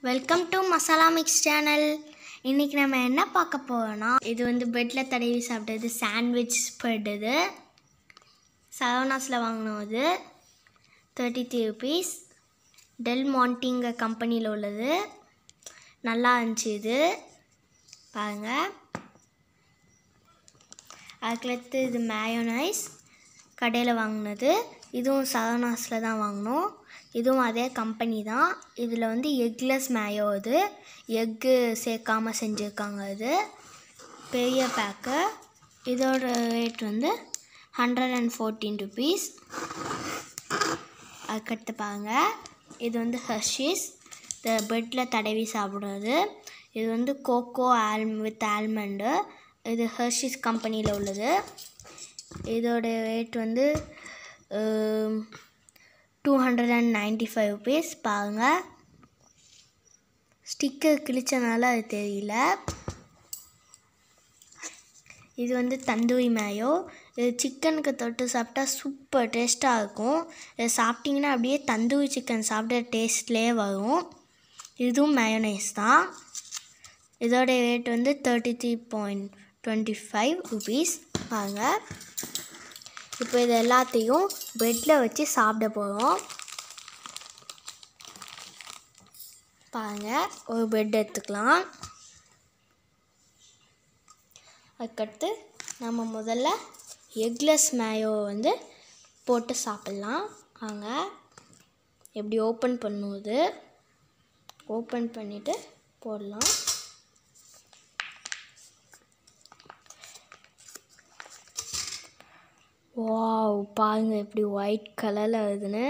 welcome to masala mix channel இன்றைக்கி நம்ம என்ன பார்க்க போகிறோன்னா இது வந்து பெட்டில் தடவி சாப்பிட்டது சாண்ட்விச் ஸ்ப்ரெட் இது சரவணாஸில் வாங்கினோம் இது தேர்ட்டி த்ரீ ருபீஸ் டெல் மாண்டிங்க கம்பெனியில் உள்ளது நல்லா இருந்துச்சு இது பாருங்கள் அதுக்கடுத்து இது மேயோனைஸ் கடையில் வாங்கினது இதுவும் சரவணாஸில் தான் வாங்கினோம் இதுவும் அதே கம்பெனி தான் இதில் வந்து எக்லெஸ் மேயோ இது எக்கு சேர்க்காம செஞ்சுருக்காங்க இது பெரிய பேக்கு இதோட ரேட் வந்து ஹண்ட்ரட் அண்ட் ஃபோர்டீன் ருபீஸ் அதுக்கடுத்து பாருங்க இது வந்து ஹர்ஷீஸ் இந்த பெட்டில் தடவி சாப்பிடுறது இது வந்து கோகோ ஆல்ம் வித் ஆல்மண்டு இது ஹர்ஷீஸ் கம்பெனியில் உள்ளது இதோட ரேட் வந்து two hundred and ninety five rupees பாருங்கள் ஸ்டிக்கர் கிழிச்சனால அது தெரியல இது வந்து தந்தூரி மேயோ இது சிக்கனுக்கு தொட்டு சாப்பிட்டா சூப்பர் டேஸ்ட்டாக இருக்கும் இது சாப்பிட்டிங்கன்னா அப்படியே தந்தூரி சிக்கன் சாப்பிட்ட டேஸ்ட்லேயே வரும் இதுவும் மேயோனைஸ் தான் இதோட ரேட் வந்து thirty three point twenty five rupees பாருங்கள் இப்போ இது எல்லாத்தையும் பெட்டில் வச்சு சாப்பிட போகிறோம் பாருங்கள் ஒரு பெட் எடுத்துக்கலாம் அதுக்கடுத்து நம்ம முதல்ல எக்லெஸ் மேயோ வந்து போட்டு சாப்பிட்லாம் வாங்க எப்படி ஓப்பன் பண்ணுவது ஓப்பன் பண்ணிவிட்டு போடலாம் வாவ் பாருங்க எப்படி ஒயிட் கலரில் வருதுன்னு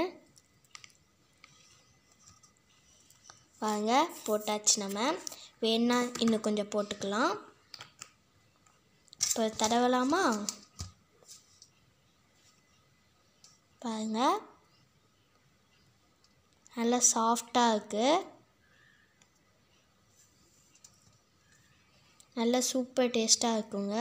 பாருங்க போட்டாச்சு நம்ம வேணா இன்னும் கொஞ்சம் போட்டுக்கலாம் இப்போ தடவலாமா பாருங்க நல்லா சாஃப்டாக இருக்குது நல்லா சூப்பர் டேஸ்ட்டாக இருக்குங்க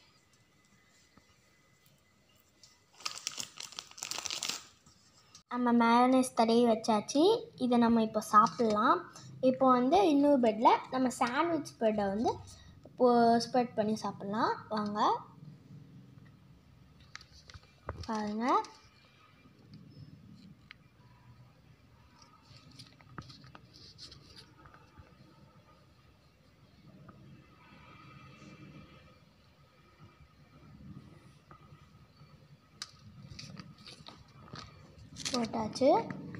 நம்ம மேயனேஸ் தடவி வச்சாச்சு இதை நம்ம இப்போ சாப்பிட்லாம் இப்போ வந்து இன்னொரு பெட்டில் நம்ம சாண்ட்விச் ப்ரெட்டை வந்து இப்போ ஸ்ப்ரெட் பண்ணி சாப்பிட்லாம் வாங்க பாருங்கள் போட்டாச்சு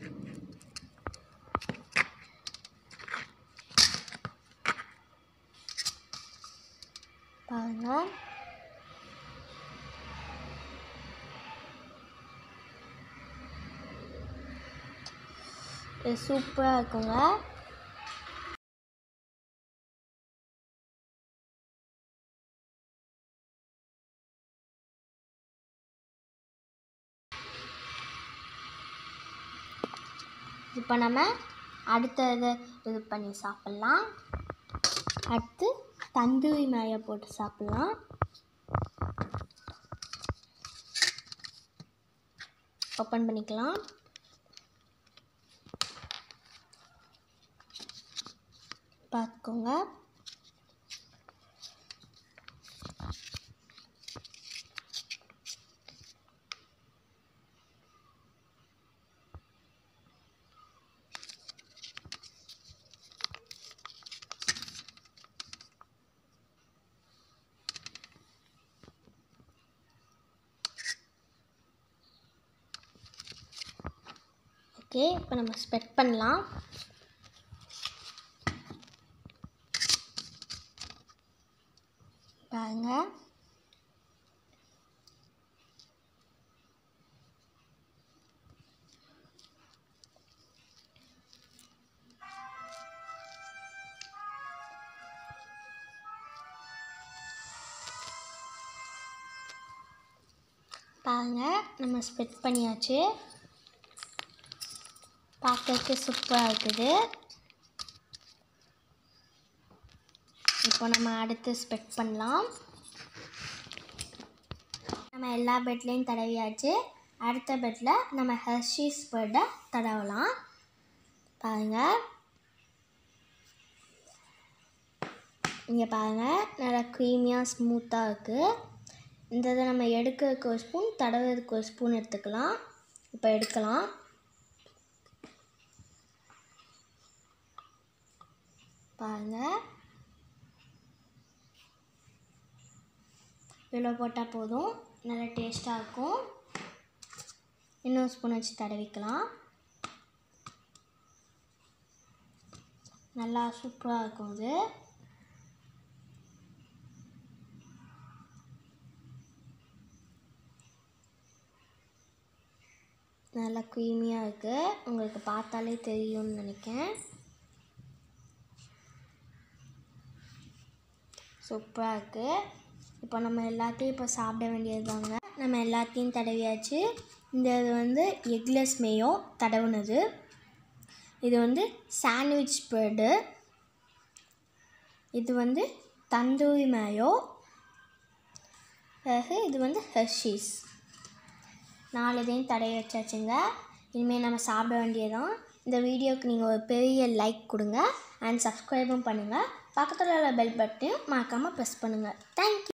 பாருங்க இது சூப்பராக இருக்குங்க இப்போ நம்ம அடுத்தது இது பண்ணி சாப்பிட்லாம் அடுத்து தந்தூரி மேய போட்டு சாப்பிட்லாம் ஓப்பன் பண்ணிக்கலாம் பார்த்துக்கோங்க ஓகே இப்போ நம்ம ஸ்பெட் பண்ணலாம் பாருங்க பாருங்க நம்ம ஸ்பெட் பண்ணியாச்சு பார்க்கறதுக்கு சூப்பராக இருக்குது இப்போ நம்ம அடுத்து ஸ்பெட் பண்ணலாம் நம்ம எல்லா பெட்லேயும் தடவியாச்சு அடுத்த பெட்டில் நம்ம ஹர்ஷீஸ் பெட்டை தடவலாம் பாருங்கள் இங்கே பாருங்கள் நல்லா க்ரீமியாக ஸ்மூத்தாக இருக்குது இந்த இதை நம்ம எடுக்கிறதுக்கு ஒரு ஸ்பூன் தடவுறதுக்கு ஒரு ஸ்பூன் எடுத்துக்கலாம் இப்போ எடுக்கலாம் பாருங்கள் இவ்வளோ போட்டால் போதும் நல்லா டேஸ்ட்டாக இருக்கும் இன்னொரு ஸ்பூன் வச்சு தடவிக்கலாம் நல்லா சூப்பராக இருக்கும் இது நல்லா க்ரீமியாக இருக்குது உங்களுக்கு பார்த்தாலே தெரியும்னு நினைக்கிறேன் சூப்பராக இருக்குது இப்போ நம்ம எல்லாத்தையும் இப்போ சாப்பிட வேண்டியது தாங்க நம்ம எல்லாத்தையும் தடவியாச்சு இந்த இது வந்து எக்லெஸ் மேயோ தடவுனது இது வந்து சாண்ட்விச் ப்ரெட்டு இது வந்து தந்தூரி மேயோ பிறகு இது வந்து ஹெர்ஷீஸ் நாலு இதையும் தடவி வச்சாச்சுங்க இனிமேல் நம்ம சாப்பிட வேண்டியதான் இந்த வீடியோவுக்கு நீங்கள் ஒரு பெரிய லைக் கொடுங்க அண்ட் சப்ஸ்கிரைபும் பண்ணுங்கள் பக்கத்தில் உள்ள பெல் பட்டனையும் மறக்காமல் ப்ரெஸ் பண்ணுங்கள் தேங்க்யூ